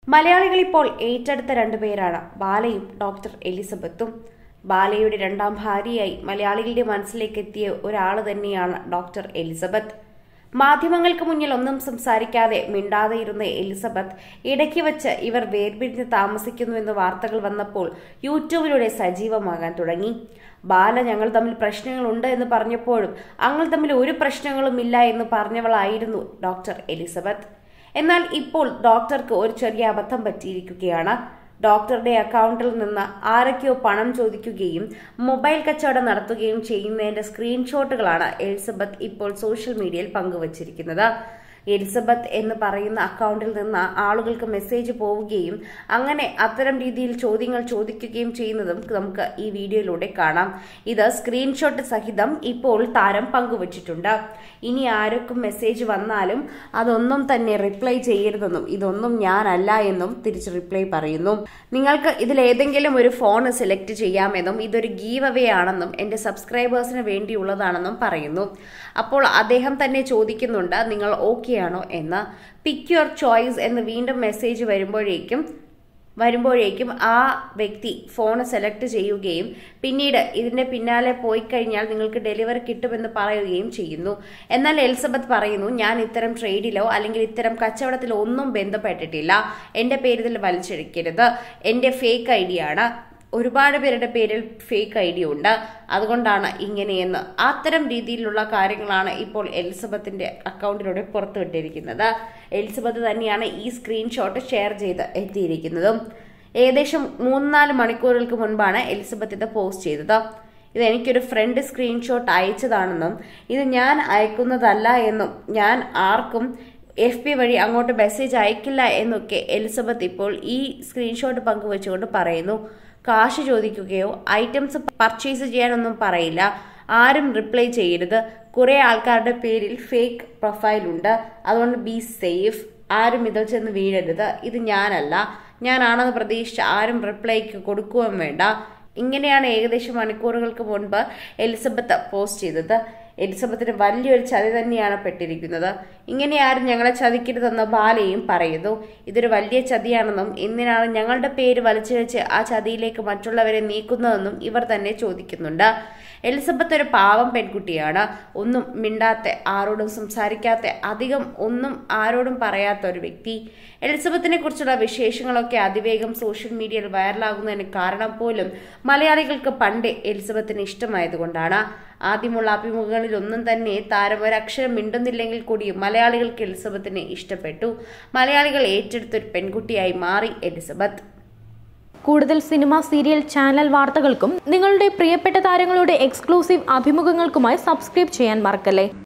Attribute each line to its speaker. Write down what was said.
Speaker 1: മലയാളികൾ ഇപ്പോൾ ഏറ്റെടുത്ത രണ്ടുപേരാണ് ബാലയും ഡോക്ടർ എലിസബത്തും ബാലയുടെ രണ്ടാം ഭാര്യയായി മലയാളികളുടെ മനസ്സിലേക്ക് എത്തിയ ഒരാൾ തന്നെയാണ് ഡോക്ടർ എലിസബത്ത് മാധ്യമങ്ങൾക്ക് മുന്നിൽ ഒന്നും സംസാരിക്കാതെ മിണ്ടാതെ ഇരുന്ന എലിസബത്ത് ഇടയ്ക്ക് വെച്ച് ഇവർ വേർപിരിഞ്ഞ് താമസിക്കുന്നുവെന്ന് വാർത്തകൾ വന്നപ്പോൾ യൂട്യൂബിലൂടെ സജീവമാകാൻ തുടങ്ങി ബാല ഞങ്ങൾ തമ്മിൽ പ്രശ്നങ്ങളുണ്ട് എന്ന് പറഞ്ഞപ്പോഴും അങ്ങൾ തമ്മിൽ ഒരു പ്രശ്നങ്ങളും ഇല്ല എന്ന് പറഞ്ഞവളായിരുന്നു ഡോക്ടർ എലിസബത്ത് എന്നാൽ ഇപ്പോൾ ഡോക്ടർക്ക് ഒരു ചെറിയ അബദ്ധം പറ്റിയിരിക്കുകയാണ് ഡോക്ടറുടെ അക്കൗണ്ടിൽ നിന്ന് ആരൊക്കെയോ പണം ചോദിക്കുകയും മൊബൈൽ കച്ചവടം നടത്തുകയും ചെയ്യുന്നതിന്റെ സ്ക്രീൻഷോട്ടുകളാണ് എലിസബത്ത് ഇപ്പോൾ സോഷ്യൽ മീഡിയയിൽ പങ്കുവച്ചിരിക്കുന്നത് എലിസബത്ത് എന്ന് പറയുന്ന അക്കൗണ്ടിൽ നിന്ന് ആളുകൾക്ക് മെസ്സേജ് പോവുകയും അങ്ങനെ അത്തരം രീതിയിൽ ചോദ്യങ്ങൾ ചോദിക്കുകയും ചെയ്യുന്നതും നമുക്ക് ഈ വീഡിയോയിലൂടെ കാണാം ഇത് സ്ക്രീൻഷോട്ട് സഹിതം ഇപ്പോൾ താരം പങ്കുവച്ചിട്ടുണ്ട് ഇനി ആരൊക്കെ മെസ്സേജ് വന്നാലും അതൊന്നും തന്നെ റിപ്ലൈ ചെയ്യരുതെന്നും ഇതൊന്നും ഞാനല്ല എന്നും തിരിച്ച് റിപ്ലൈ പറയുന്നു നിങ്ങൾക്ക് ഇതിലേതെങ്കിലും ഒരു ഫോൺ സെലക്ട് ചെയ്യാമെന്നും ഇതൊരു ഗീവ് അവേ ആണെന്നും എന്റെ സബ്സ്ക്രൈബേഴ്സിന് വേണ്ടിയുള്ളതാണെന്നും പറയുന്നു അപ്പോൾ അദ്ദേഹം തന്നെ ചോദിക്കുന്നുണ്ട് നിങ്ങൾ ഓക്കെ ആണോ എന്ന് പിക്ക് യുവർ ചോയ്സ് എന്ന് വീണ്ടും മെസ്സേജ് വരുമ്പോഴേക്കും വരുമ്പോഴേക്കും ആ വ്യക്തി ഫോൺ സെലക്ട് ചെയ്യുകയും പിന്നീട് ഇതിന്റെ പിന്നാലെ പോയി കഴിഞ്ഞാൽ നിങ്ങൾക്ക് ഡെലിവറി കിട്ടുമെന്ന് പറയുകയും ചെയ്യുന്നു എന്നാൽ എലിസബത്ത് പറയുന്നു ഞാൻ ഇത്തരം ട്രേഡിലോ അല്ലെങ്കിൽ ഇത്തരം കച്ചവടത്തിലോ ഒന്നും ബന്ധപ്പെട്ടിട്ടില്ല എന്റെ പേരിൽ വലിച്ചെടുക്കരുത് എന്റെ ഫേക്ക് ഐ ആണ് ഒരുപാട് പേരുടെ പേരിൽ ഫേക്ക് ഐ ഡി ഉണ്ട് അതുകൊണ്ടാണ് ഇങ്ങനെയെന്ന് അത്തരം രീതിയിലുള്ള കാര്യങ്ങളാണ് ഇപ്പോൾ എലിസബത്തിന്റെ അക്കൗണ്ടിലൂടെ പുറത്തുവിട്ടിരിക്കുന്നത് എലിസബത്ത് തന്നെയാണ് ഈ സ്ക്രീൻഷോട്ട് ഷെയർ ചെയ്ത് എത്തിയിരിക്കുന്നതും ഏകദേശം മൂന്നാല് മണിക്കൂറുകൾക്ക് മുൻപാണ് എലിസബത്ത് ഇത് പോസ്റ്റ് ചെയ്തത് ഇത് എനിക്കൊരു ഫ്രണ്ട് സ്ക്രീൻഷോട്ട് അയച്ചതാണെന്നും ഇത് ഞാൻ അയക്കുന്നതല്ല എന്നും ഞാൻ ആർക്കും എഫ് പി വഴി അങ്ങോട്ട് മെസ്സേജ് അയക്കില്ല എന്നൊക്കെ എലിസബത്ത് ഇപ്പോൾ ഈ സ്ക്രീൻഷോട്ട് പങ്കുവച്ചുകൊണ്ട് പറയുന്നു കാശ് ചോദിക്കുകയോ ഐറ്റംസ് പർച്ചേസ് ചെയ്യാനൊന്നും പറയില്ല ആരും റിപ്ലൈ ചെയ്യരുത് കുറെ ആൾക്കാരുടെ പേരിൽ ഫേക്ക് പ്രൊഫൈൽ ഉണ്ട് അതുകൊണ്ട് ബി സേഫ് ആരും ഇതിൽ ചെന്ന് വീഴരുത് ഇത് ഞാനല്ല ഞാനാണെന്ന് പ്രതീക്ഷിച്ച് ആരും റിപ്ലൈക്ക് കൊടുക്കുകയും വേണ്ട ഇങ്ങനെയാണ് ഏകദേശം മണിക്കൂറുകൾക്ക് മുൻപ് എലിസബത്ത് പോസ്റ്റ് ചെയ്തത് എലിസബത്തിന് വലിയൊരു ചതി തന്നെയാണ് പെട്ടിരിക്കുന്നത് ഇങ്ങനെ ആരും ഞങ്ങളെ ചതിക്കരുതെന്ന് ബാലയും പറയുന്നു ഇതൊരു വലിയ ചതിയാണെന്നും എന്തിനാണ് ഞങ്ങളുടെ പേര് വലിച്ചിഴച്ച് ആ ചതിയിലേക്ക് മറ്റുള്ളവരെ നീക്കുന്നതെന്നും ഇവർ തന്നെ ചോദിക്കുന്നുണ്ട് എലിസബത്ത് ഒരു പാവം പെൺകുട്ടിയാണ് ഒന്നും മിണ്ടാത്ത ആരോടും സംസാരിക്കാത്ത അധികം ഒന്നും ആരോടും പറയാത്ത ഒരു വ്യക്തി എലിസബത്തിനെ കുറിച്ചുള്ള വിശേഷങ്ങളൊക്കെ അതിവേഗം സോഷ്യൽ മീഡിയയിൽ വൈറലാകുന്നതിന് കാരണം പോലും മലയാളികൾക്ക് പണ്ട് എലിസബത്തിന് ഇഷ്ടമായതുകൊണ്ടാണ് ആദ്യമുള്ള അഭിമുഖങ്ങളിൽ ഒന്നും തന്നെ താരം ഒരക്ഷരം മിണ്ടുന്നില്ലെങ്കിൽ കൂടിയും മലയാളികൾക്ക് എലിസബത്തിനെ ഇഷ്ടപ്പെട്ടു മലയാളികൾ ഏറ്റെടുത്തൊരു പെൺകുട്ടിയായി മാറി എലിസബത്ത്
Speaker 2: കൂടുതൽ സിനിമ സീരിയൽ ചാനൽ വാർത്തകൾക്കും നിങ്ങളുടെ പ്രിയപ്പെട്ട താരങ്ങളുടെ എക്സ്ക്ലൂസീവ് അഭിമുഖങ്ങൾക്കുമായി സബ്സ്ക്രൈബ് ചെയ്യാൻ മറക്കല്ലേ